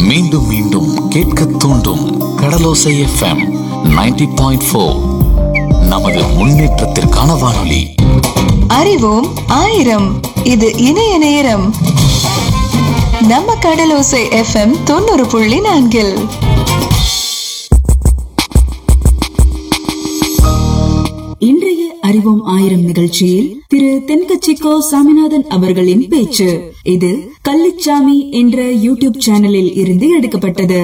மீண்டும் மீண்டும் கேட்க தூண்டும் கடலோசை எஃப்எம் 90.4 பாயிண்ட் ஃபோர் நமது முன்னேற்றத்திற்கான வானொலி அறிவோம் ஆயிரம் இது இணைய நேரம் நம்ம கடலோசை எஃப்எம் தொண்ணூறு புள்ளி நான்கில் இன்றைய அறிவோம் ஆயிரம் நிகழ்ச்சியில் திரு தென்கச்சிக்கோ சாமிநாதன் அவர்களின் பேச்சு இது கள்ளிச்சாமி என்ற யூடியூப் சேனலில் இருந்து எடுக்கப்பட்டது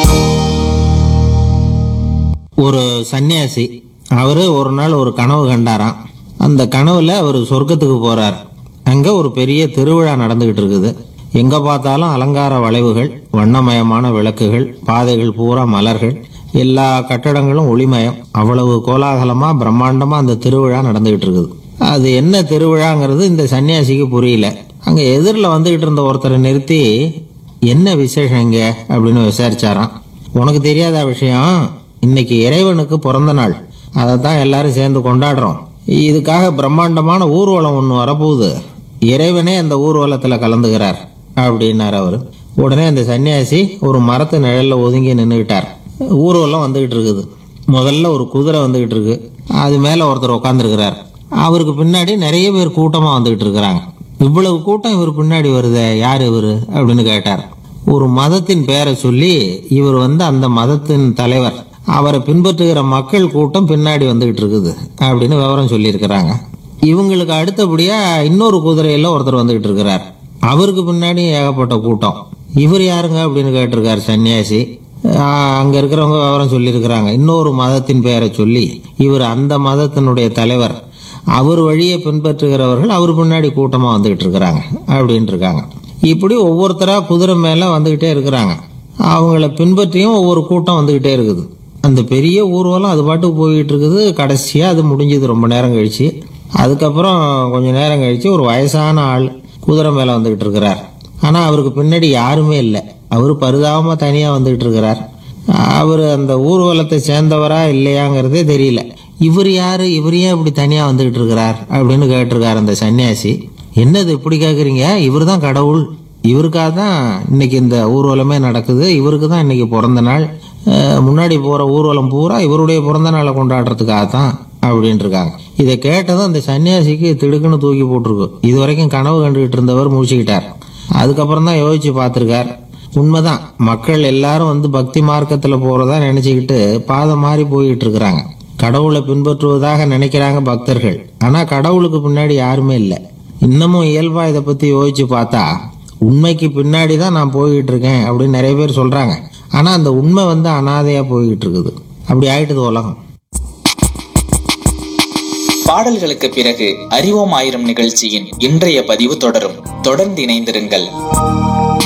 ஒரு சன்னியாசி அவரு ஒரு நாள் ஒரு கனவு கண்டாராம் அந்த கனவுல அவர் சொர்க்கத்துக்கு போறார் அங்க ஒரு பெரிய திருவிழா நடந்துகிட்டு இருக்குது எங்க பார்த்தாலும் அலங்கார வளைவுகள் வண்ணமயமான விளக்குகள் பாதைகள் பூரா மலர்கள் எல்லா கட்டடங்களும் ஒளிமயம் அவ்வளவு கோலாகலமா பிரம்மாண்டமா அந்த திருவிழா நடந்துகிட்டு இருக்குது அது என்ன திருவிழாங்கிறது இந்த சன்னியாசிக்கு புரியல அங்க எதிரில் வந்துகிட்டு இருந்த ஒருத்தரை நிறுத்தி என்ன விசேஷம் இங்க அப்படின்னு விசாரிச்சாராம் உனக்கு தெரியாத விஷயம் இன்னைக்கு இறைவனுக்கு பிறந்த நாள் அதை தான் எல்லாரும் சேர்ந்து கொண்டாடுறோம் இதுக்காக பிரம்மாண்டமான ஊர்வலம் ஒன்று வரப்போகுது இறைவனே அந்த ஊர்வலத்தில் கலந்துகிறார் அப்படின்னார் அவர் உடனே அந்த சன்னியாசி ஒரு மரத்து நிழல்ல ஒதுங்கி நின்றுக்கிட்டார் ஊர்வலம் வந்துகிட்டு இருக்குது முதல்ல ஒரு குதிரை வந்துகிட்டு இருக்கு அது மேலே ஒருத்தர் உட்காந்துருக்கிறார் அவருக்கு பின்னாடி நிறைய பேர் கூட்டமாக வந்துகிட்டு இருக்கிறாங்க இவ்வளவு கூட்டம் இவர் பின்னாடி வருதே யார் இவர் அப்படின்னு கேட்டார் ஒரு மதத்தின் பெயரை சொல்லி இவர் வந்து அந்த மதத்தின் தலைவர் அவரை பின்பற்றுகிற மக்கள் கூட்டம் பின்னாடி வந்துகிட்டு இருக்குது அப்படின்னு விவரம் சொல்லியிருக்கிறாங்க இவங்களுக்கு அடுத்தபடியா இன்னொரு குதிரையில ஒருத்தர் வந்துகிட்டு இருக்கிறார் அவருக்கு பின்னாடி ஏகப்பட்ட கூட்டம் இவர் யாருங்க அப்படின்னு கேட்டிருக்காரு சன்னியாசி ஆஹ் அங்க இருக்கிறவங்க விவரம் சொல்லியிருக்கிறாங்க இன்னொரு மதத்தின் பெயரை சொல்லி இவர் அந்த மதத்தினுடைய தலைவர் அவர் வழியை பின்பற்றுகிறவர்கள் அவர் பின்னாடி கூட்டமா வந்துகிட்டு இருக்கிறாங்க அப்படின்ட்டு இருக்காங்க இப்படி ஒவ்வொருத்தரா குதிரை மேல வந்துகிட்டே இருக்கிறாங்க அவங்கள பின்பற்றியும் ஒவ்வொரு கூட்டம் வந்துகிட்டே இருக்குது அந்த பெரிய ஊர்வலம் அது பாட்டுக்கு போயிட்டு இருக்குது கடைசியா அது முடிஞ்சது ரொம்ப நேரம் கழிச்சு அதுக்கப்புறம் கொஞ்ச நேரம் கழிச்சு ஒரு வயசான ஆள் குதிரை மேல வந்துகிட்டு இருக்கிறார் ஆனா அவருக்கு பின்னாடி யாருமே இல்லை அவர் பரிதாபமா தனியா வந்துகிட்டு இருக்கிறார் அவர் அந்த ஊர்வலத்தை சேர்ந்தவரா இல்லையாங்கிறதே தெரியல இவர் யாரு இவர் ஏன் இப்படி தனியா வந்துகிட்டு இருக்கிறார் அப்படின்னு கேட்டிருக்காரு அந்த சன்னியாசி என்னது இப்படி கேக்குறீங்க இவர் தான் கடவுள் இவருக்காக தான் இன்னைக்கு இந்த ஊர்வலமே நடக்குது இவருக்கு தான் இன்னைக்கு பிறந்த நாள் அஹ், முன்னாடி போற ஊர்வலம் பூரா இவருடைய பிறந்த நாளை கொண்டாடுறதுக்காக தான் அப்படின்ட்டு இருக்காங்க இதை கேட்டதும் அந்த சன்னியாசிக்கு திடுக்குன்னு தூக்கி போட்டிருக்கு இது வரைக்கும் கனவு கண்டுகிட்டு இருந்தவர் முடிச்சுக்கிட்டார் அதுக்கப்புறம் தான் யோசிச்சு பார்த்திருக்கார் உண்மைதான் மக்கள் எல்லாரும் வந்து பக்தி மார்க்கத்துல போறதா நினைச்சுக்கிட்டு பாதை மாறி போயிட்டு இருக்கிறாங்க கடவுளை பின்பற்றுவதாக நினைக்கிறாங்க பக்தர்கள் ஆனா கடவுளுக்கு பின்னாடி யாருமே இல்லை இன்னமும் இயல்பா இதை பத்தி யோசிச்சு பார்த்தா உண்மைக்கு பின்னாடி தான் நான் போய்கிட்டு இருக்கேன் அப்படின்னு நிறைய பேர் சொல்றாங்க ஆனா அந்த உண்மை வந்து அனாதையா போய்கிட்டு இருக்குது அப்படி ஆயிட்டுது உலகம் பாடல்களுக்கு பிறகு அறிவோம் ஆயிரம் நிகழ்ச்சியின் இன்றைய பதிவு தொடரும் தொடர்ந்து இணைந்திருங்கள்